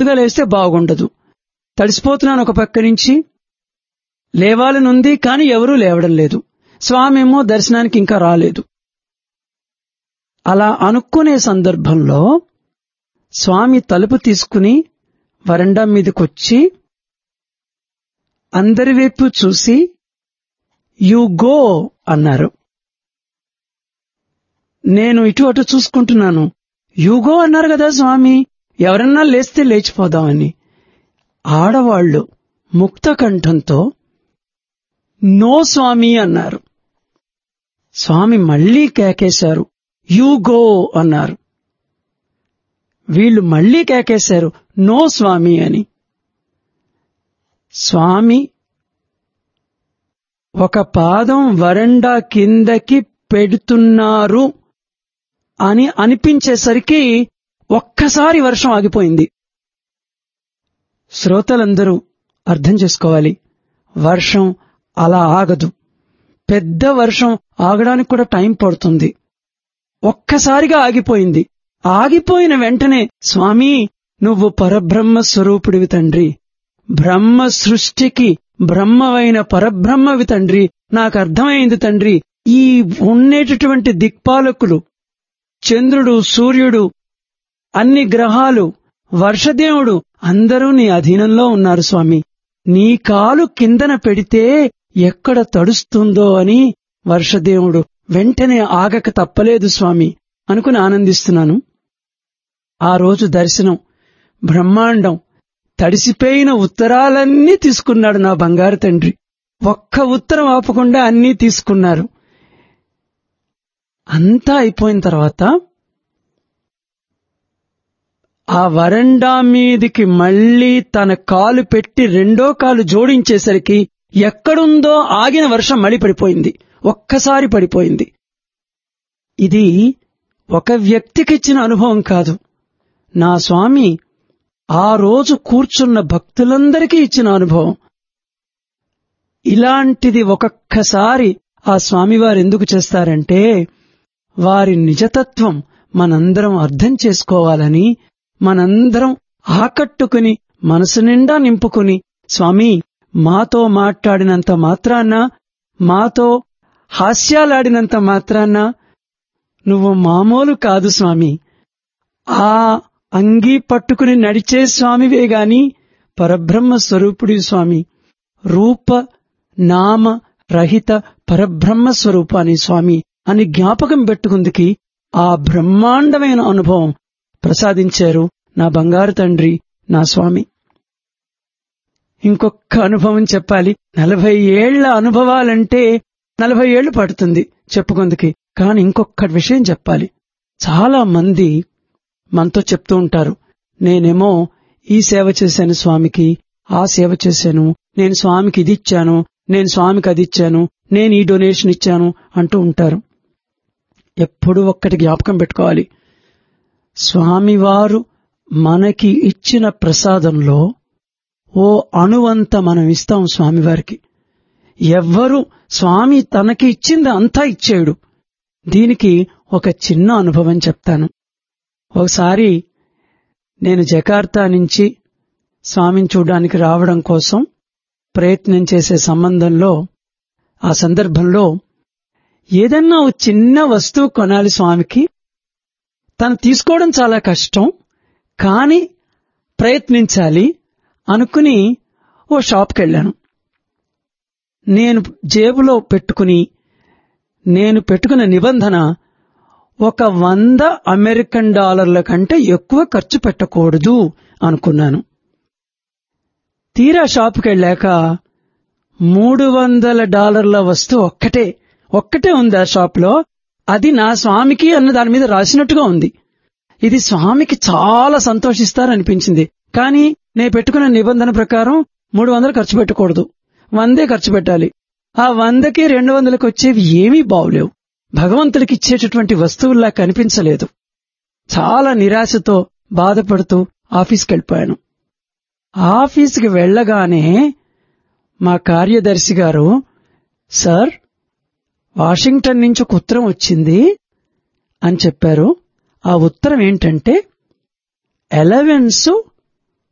పొద్దుగా లేస్తే బాగుండదు తడిసిపోతున్నాను ఒక పక్క నుంచి లేవాలనుంది కానీ ఎవరూ లేవడం లేదు స్వామి ఏమో దర్శనానికి ఇంకా రాలేదు అలా అనుకునే సందర్భంలో స్వామి తలుపు తీసుకుని వరండా మీదకొచ్చి అందరి వైపు చూసి యు గో అన్నారు నేను ఇటు అటు చూసుకుంటున్నాను యుగో అన్నారు కదా స్వామి ఎవరన్నా లేస్తే లేచిపోదామని ఆడవాళ్లు ముక్త కంఠంతో నో స్వామి అన్నారు స్వామి మళ్లీ కేకేశారు యు గో అన్నారు వీళ్ళు మళ్లీ కేకేశారు నో స్వామి అని స్వామి ఒక పాదం వరండా కిందకి పెడుతున్నారు అని అనిపించేసరికి ఒక్కసారి వర్షం ఆగిపోయింది శ్రోతలందరూ అర్థం చేసుకోవాలి వర్షం అలా ఆగదు పెద్ద వర్షం ఆగడానికి కూడా టైం పడుతుంది ఒక్కసారిగా ఆగిపోయింది ఆగిపోయిన వెంటనే స్వామి నువ్వు పరబ్రహ్మ స్వరూపుడివి తండ్రి బ్రహ్మ సృష్టికి బ్రహ్మవైన పరబ్రహ్మవి తండ్రి నాకు అర్థమైంది తండ్రి ఈ ఉండేటటువంటి దిక్పాలకులు చంద్రుడు సూర్యుడు అన్ని గ్రహాలు వర్షదేవుడు అందరూ నీ అధీనంలో ఉన్నారు స్వామి నీ కాలు కిందన పెడితే ఎక్కడ తడుస్తుందో అని వర్షదేవుడు వెంటనే ఆగక తప్పలేదు స్వామి అనుకుని ఆనందిస్తున్నాను ఆ రోజు దర్శనం బ్రహ్మాండం తడిసిపోయిన ఉత్తరాలన్నీ తీసుకున్నాడు నా బంగారు తండ్రి ఒక్క ఉత్తరం ఆపకుండా అన్నీ తీసుకున్నారు అంతా అయిపోయిన తర్వాత ఆ వరండా మీదికి మళ్లీ తన కాలు పెట్టి రెండో కాలు జోడించేసరికి ఎక్కడుందో ఆగిన వర్షం మళ్ళీ పడిపోయింది ఒక్కసారి పడిపోయింది ఇది ఒక వ్యక్తికిచ్చిన అనుభవం కాదు నా స్వామి ఆ రోజు కూర్చున్న భక్తులందరికీ ఇచ్చిన అనుభవం ఇలాంటిది ఒక్కొక్కసారి ఆ స్వామివారు ఎందుకు చేస్తారంటే వారి నిజతత్వం మనందరం అర్థం చేసుకోవాలని మనందరం ఆకట్టుకుని మనసు నిండా నింపుకుని స్వామి మాతో మాట్లాడినంత మాత్రాన మాతో హాస్యాలాడినంత మాత్రాన నువ్వు మామూలు కాదు స్వామి ఆ అంగీ పట్టుకుని నడిచే స్వామివే గాని పరబ్రహ్మ స్వరూపుడి స్వామి రూప నామ రహిత పరబ్రహ్మ స్వరూపాన్ని స్వామి అని జ్ఞాపకం పెట్టుకుందికి ఆ బ్రహ్మాండమైన అనుభవం ప్రసాదించారు నా బంగారు తండ్రి నా స్వామి ఇంకొక అనుభవం చెప్పాలి నలభై ఏళ్ల అనుభవాలంటే నలభై ఏళ్లు పడుతుంది చెప్పుకుందుకి కాని ఇంకొక విషయం చెప్పాలి చాలా మంది మనతో చెప్తూ ఉంటారు నేనేమో ఈ సేవ చేశాను స్వామికి ఆ సేవ చేశాను నేను స్వామికి ఇది ఇచ్చాను నేను స్వామికి అది ఇచ్చాను నేను ఈ డొనేషన్ ఇచ్చాను అంటూ ఉంటారు ఎప్పుడు ఒక్కటి జ్ఞాపకం పెట్టుకోవాలి స్వామివారు మనకి ఇచ్చిన ప్రసాదంలో ఓ అణువంత మనం ఇస్తాం స్వామివారికి ఎవ్వరు స్వామి తనకి ఇచ్చింది అంతా ఇచ్చేయుడు దీనికి ఒక చిన్న అనుభవం చెప్తాను ఒకసారి నేను జకార్తా నుంచి స్వామిని చూడడానికి రావడం కోసం ప్రయత్నం చేసే సంబంధంలో ఆ సందర్భంలో ఏదన్నా ఒక చిన్న వస్తువు కొనాలి స్వామికి తను తీసుకోవడం చాలా కష్టం కాని ప్రయత్నించాలి అనుకుని ఓ షాప్కి వెళ్ళాను నేను జేబులో పెట్టుకుని నేను పెట్టుకున్న నిబంధన ఒక వంద అమెరికన్ డాలర్ల కంటే ఎక్కువ ఖర్చు పెట్టకూడదు అనుకున్నాను తీరా షాపుకి వెళ్ళాక మూడు వందల డాలర్ల వస్తువు ఒక్కటే ఒక్కటే ఉంది ఆ షాప్లో అది నా స్వామికి అన్న దాని మీద రాసినట్టుగా ఉంది ఇది స్వామికి చాలా సంతోషిస్తారనిపించింది కానీ నేను పెట్టుకున్న నిబంధన ప్రకారం మూడు వందలు ఖర్చు పెట్టకూడదు వందే ఖర్చు పెట్టాలి ఆ వందకి రెండు వందలకు వచ్చేవి ఏమీ బావులేవు భగవంతుడికి ఇచ్చేటటువంటి వస్తువుల్లా కనిపించలేదు చాలా నిరాశతో బాధపడుతూ ఆఫీస్కి వెళ్ళిపోయాను ఆఫీస్కి వెళ్ళగానే మా కార్యదర్శి గారు సార్ వాషింగ్టన్ నుంచి ఒక ఉత్తరం వచ్చింది అని చెప్పారు ఆ ఉత్తరం ఏంటంటే ఎలవెన్స్